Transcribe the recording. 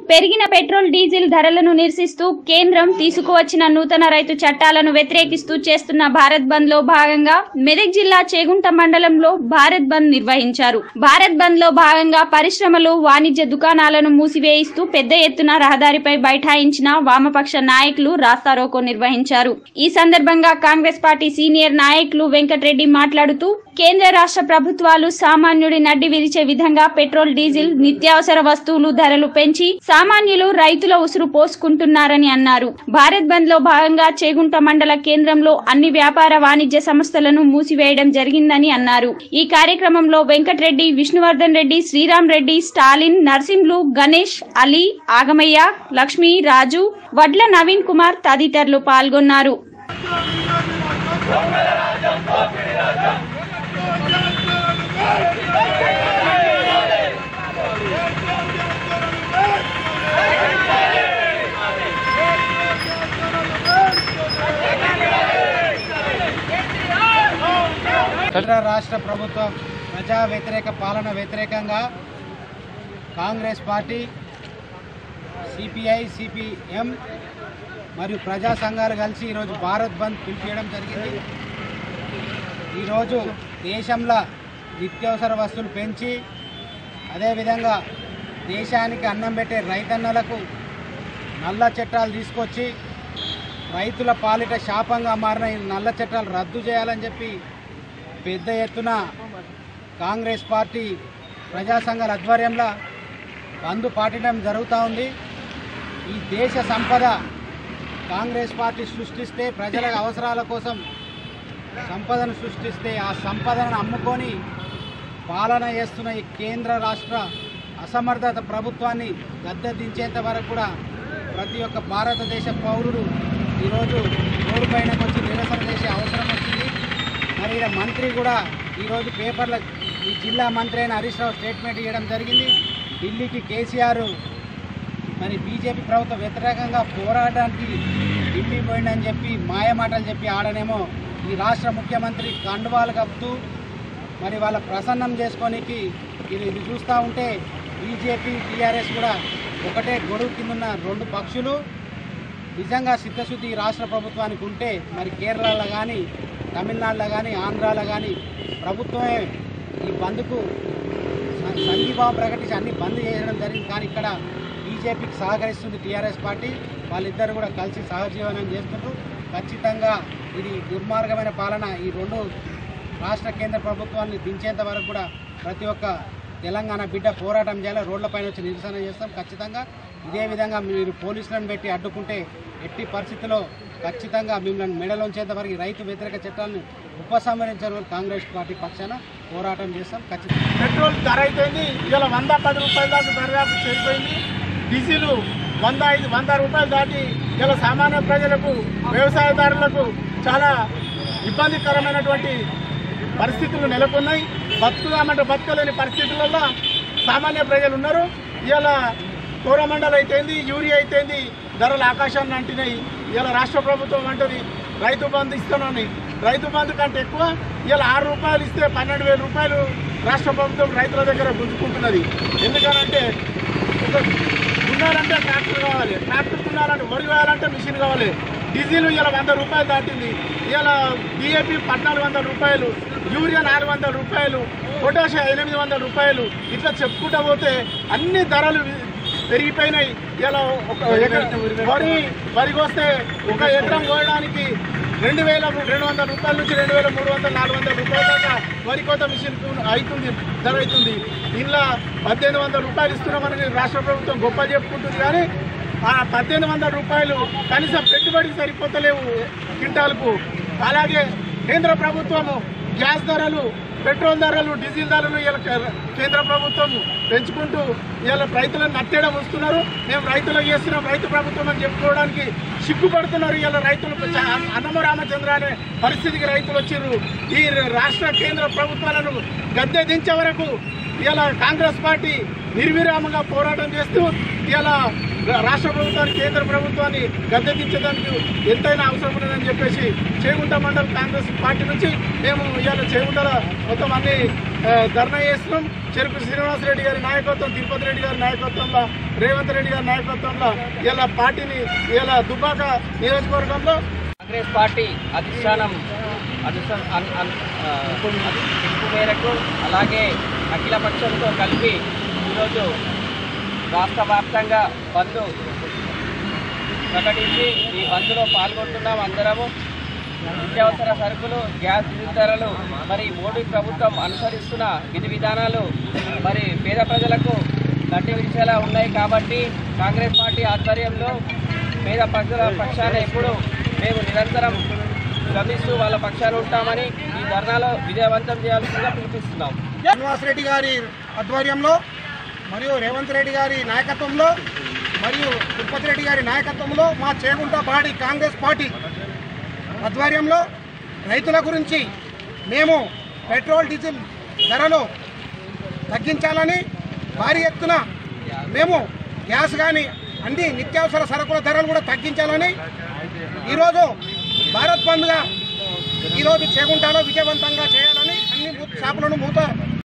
పెరిగిన petrol diesel ధరలను నిరసిస్తూ కేంద్రం తీసుకువచ్చిన నూతన రైతు చట్టాలను వ్యతిరేకిస్తూ చేస్తున్న భారత్ బంద్ లో భాగంగా మెదక్ జిల్లా చేగుంట మండలంలో భారత్ బంద్ నిర్వహించారు భారత్ బంద్ లో భాగంగా పరిశ్రమలు వాణిజ్య దుకాణాలను మూసివేయిస్తూ పెద్ద ఎత్తున రహదారిపై బైఠాయించిన వామపక్ష నాయకులు రాస్తారోకో నిర్వహించారు ఈ సందర్భంగా కాంగ్రెస్ పార్టీ సీనియర్ నాయకులు వెంకటరెడ్డి మాట్లాడుతూ కేంద్ర రాష్ట్ర ప్రభుత్వాలు సామాన్యుడి నడ్డి విరిచే విధంగా పెట్రోల్ డీజిల్ నిత్యావసర వస్తువులు ధరలు పెంచి సామాన్యులు రైతుల ఉసురు పోసుకుంటున్నారని అన్నారు భారత్ బంద్ లో భాగంగా చేగుంట మండల కేంద్రంలో అన్ని వ్యాపార వాణిజ్య సంస్థలను మూసివేయడం జరిగిందని అన్నారు ఈ కార్యక్రమంలో వెంకటరెడ్డి విష్ణువర్ధన్ రెడ్డి శ్రీరామ్ రెడ్డి స్టాలిన్ నర్సింహులు గణేష్ అలీ ఆగమయ్య లక్ష్మి రాజు వడ్ల నవీన్ కుమార్ తదితరులు పాల్గొన్నారు కేంద్ర రాష్ట్ర ప్రభుత్వం ప్రజా వ్యతిరేక పాలన వ్యతిరేకంగా కాంగ్రెస్ పార్టీ సిపిఐ సిపిఎం మరియు ప్రజా సంఘాలు కలిసి ఈరోజు భారత్ బంద్ పిలిపించడం జరిగింది ఈరోజు దేశంలో నిత్యావసర వస్తువులు పెంచి అదేవిధంగా దేశానికి అన్నం పెట్టే రైతన్నలకు నల్ల చట్టాలు తీసుకొచ్చి రైతుల పాలిట శాపంగా మారిన ఈ నల్ల చట్టాలు రద్దు చేయాలని చెప్పి పెద్ద ఎత్తున కాంగ్రెస్ పార్టీ ప్రజా సంఘాల ఆధ్వర్యంలో బంద్ పాటించడం జరుగుతూ ఉంది ఈ దేశ సంపద కాంగ్రెస్ పార్టీ సృష్టిస్తే ప్రజల అవసరాల కోసం సంపదను సృష్టిస్తే ఆ సంపదను అమ్ముకొని పాలన చేస్తున్న ఈ కేంద్ర రాష్ట్ర అసమర్థత ప్రభుత్వాన్ని గద్దె దించేంత వరకు కూడా ప్రతి ఒక్క భారతదేశ పౌరుడు ఈరోజు రోడ్డు పైనకు వచ్చి నిరసన చేసే అవసరం వచ్చింది మరి ఈడ మంత్రి కూడా ఈరోజు పేపర్ల ఈ జిల్లా మంత్రి అయిన హరీష్ రావు స్టేట్మెంట్ ఇవ్వడం జరిగింది ఢిల్లీకి కేసీఆర్ మరి బీజేపీ ప్రభుత్వం వ్యతిరేకంగా పోరాటానికి ఢిల్లీ పోయిందని చెప్పి మాయమాటలు చెప్పి ఆడనేమో ఈ రాష్ట్ర ముఖ్యమంత్రి కండువాలు కప్పుతూ మరి వాళ్ళ ప్రసన్నం చేసుకోనికి ఇది ఇది చూస్తూ ఉంటే బీజేపీ టీఆర్ఎస్ కూడా ఒకటే గొడుగు కింద ఉన్న రెండు పక్షులు నిజంగా చిత్తశుద్ధి ఈ రాష్ట్ర ప్రభుత్వానికి ఉంటే మరి కేరళలో కానీ తమిళనాడులో కానీ ఆంధ్రాలో కానీ ప్రభుత్వమే ఈ బంద్కు స- సంఘీభావం ప్రకటించి అన్ని బంద్ చేయడం జరిగింది కానీ ఇక్కడ బీజేపీకి సహకరిస్తుంది టీఆర్ఎస్ పార్టీ వాళ్ళిద్దరు కూడా కలిసి సహజీవనం చేస్తుంటూ ఖచ్చితంగా ఇది దుర్మార్గమైన పాలన ఈ రెండు రాష్ట్ర కేంద్ర ప్రభుత్వాన్ని దించేంత వరకు కూడా ప్రతి ఒక్క తెలంగాణ బిడ్డ పోరాటం చేయాలి రోడ్లపైన వచ్చి నిరసన చేస్తాం ఖచ్చితంగా ఇదే విధంగా మీరు పోలీసులను పెట్టి అడ్డుకుంటే ఎట్టి పరిస్థితుల్లో ఖచ్చితంగా మిమ్మల్ని మెడలోంచేంత వరకు ఈ రైతు వ్యతిరేక చట్టాలను ఉపసంహరించడం కాంగ్రెస్ పార్టీ పక్షాన పోరాటం చేస్తాం ఖచ్చితంగా పెట్రోల్ ధర అయిపోయింది ఇలా వంద పది రూపాయల దాకా దర్యాప్తు చేరిపోయింది డీజిల్ వంద ఐదు వంద రూపాయలు దాటి ఇలా సామాన్య ప్రజలకు వ్యవసాయదారులకు చాలా ఇబ్బందికరమైనటువంటి పరిస్థితులు నెలకొన్నాయి బతుకుదామంటే బతకలేని పరిస్థితులలో సామాన్య ప్రజలు ఉన్నారు ఇలా కోరమండల్ అయితేంది యూరియా అయితేంది ధరలు ఆకాశాన్ని అంటినాయి ఇలా రాష్ట్ర ప్రభుత్వం అంటది రైతు బంధు ఇస్తున్నాను రైతు బంధు కంటే ఎక్కువ ఇలా ఆరు రూపాయలు ఇస్తే పన్నెండు వేల రూపాయలు రాష్ట్ర ప్రభుత్వం రైతుల దగ్గర గుంజుకుంటున్నది ఎందుకనంటే ఒక దున్నాలంటే ట్రాక్టర్ కావాలి ట్రాక్టర్ దున్నాలంటే వరి వేయాలంటే మిషన్ కావాలి డీజిల్ ఇలా వంద రూపాయలు దాటింది ఇలా డిఏపి పద్నాలుగు వందల రూపాయలు యూరియా నాలుగు వందల రూపాయలు పొటాషియా ఎనిమిది వందల రూపాయలు ఇట్లా చెప్పుకుంటా పోతే అన్ని ధరలు పెరిగిపోయినాయి ఇలా ఒక ఎకరం వరి వరికి వస్తే ఒక ఎకరం కోయడానికి రెండు వేల రెండు వందల రూపాయల నుంచి రెండు వేల మూడు వందల నాలుగు వందల రూపాయల దాకా వరి కోత మిషన్ అవుతుంది ధర అవుతుంది ఇంట్లో పద్దెనిమిది వందల రూపాయలు ఇస్తున్నామని రాష్ట్ర ప్రభుత్వం గొప్ప చెప్పుకుంటుంది కానీ ఆ పద్దెనిమిది వందల రూపాయలు కనీసం పెట్టుబడికి సరిపోతలేవు క్వింటాల్కు అలాగే కేంద్ర ప్రభుత్వము గ్యాస్ ధరలు పెట్రోల్ ధరలు డీజిల్ ధరలు ఇలా కేంద్ర ప్రభుత్వం పెంచుకుంటూ ఇలా రైతులను నట్టేయడం వస్తున్నారు మేము రైతులకు చేస్తున్నాం రైతు ప్రభుత్వం అని చెప్పుకోవడానికి సిగ్గుపడుతున్నారు ఇలా రైతులు చ- అన్నమ రామచంద్ర అనే పరిస్థితికి రైతులు వచ్చారు ఈ రాష్ట్ర కేంద్ర ప్రభుత్వాలను గద్దె దించే వరకు ఇలా కాంగ్రెస్ పార్టీ నిర్విరామంగా పోరాటం చేస్తూ ఇలా రాష్ట్ర ప్రభుత్వాన్ని కేంద్ర ప్రభుత్వాన్ని గద్దెదించడానికి ఎంతైనా అవసరం ఉన్నదని చెప్పేసి చేగుంట మండల కాంగ్రెస్ పార్టీ నుంచి మేము ఇవాళ చేగుంటల మొత్తం అన్ని ఆ, ధర్నా చేస్తున్నాం చెరుకు శ్రీనివాసరెడ్డి గారి నాయకత్వం తిరుపతి రెడ్డి గారి నాయకత్వంలో రేవంత్ రెడ్డి గారి నాయకత్వంలో ఇలా పార్టీని ఇలా దుబ్బాక నియోజకవర్గంలో కాంగ్రెస్ పార్టీ అధిష్టానం అనుస- అన్- అన్- ఆ, పిలుపు మేరకు అలాగే అఖిల పక్షంతో కలిపి ఈరోజు రాష్ట్ర వ్యాప్తంగా బంద్ ప్రకటించి ఈ బంద్లో పాల్గొంటున్నాం అందరము నిత్యావసర సరుకులు గ్యాస్ డీజిల్ ధరలు మరి మోడీ ప్రభుత్వం అనుసరిస్తున్న విధి విధానాలు మరి పేద ప్రజలకు గట్టి విరిచేలా ఉన్నాయి కాబట్టి కాంగ్రెస్ పార్టీ ఆధ్వర్యంలో పేద ప్రజల పక్షాన ఎప్పుడు మేము నిరంతరం శ్రమిస్తూ వాళ్ళ పక్షాన ఉంటామని ఈ ధర్నాలో విజయవంతం చేయాల్సిందిగా పిలిపిస్తున్నాం శ్రీనివాసరెడ్డి గారి ఆధ్వర్యంలో మరియు రేవంత్ రెడ్డి గారి నాయకత్వంలో మరియు తిరుపతి రెడ్డి గారి నాయకత్వంలో మా చేగుంట బాడీ కాంగ్రెస్ పార్టీ ఆధ్వర్యంలో రైతుల గురించి మేము పెట్రోల్ డీజిల్ ధరలు తగ్గించాలని భారీ ఎత్తున మేము గ్యాస్ కానీ అన్ని నిత్యావసర సరుకుల ధరలు కూడా తగ్గించాలని ఈరోజు భారత్ బంద్గా ఈరోజు చేగుంటాలో విజయవంతంగా చేయాలని అన్ని షాపులను మూత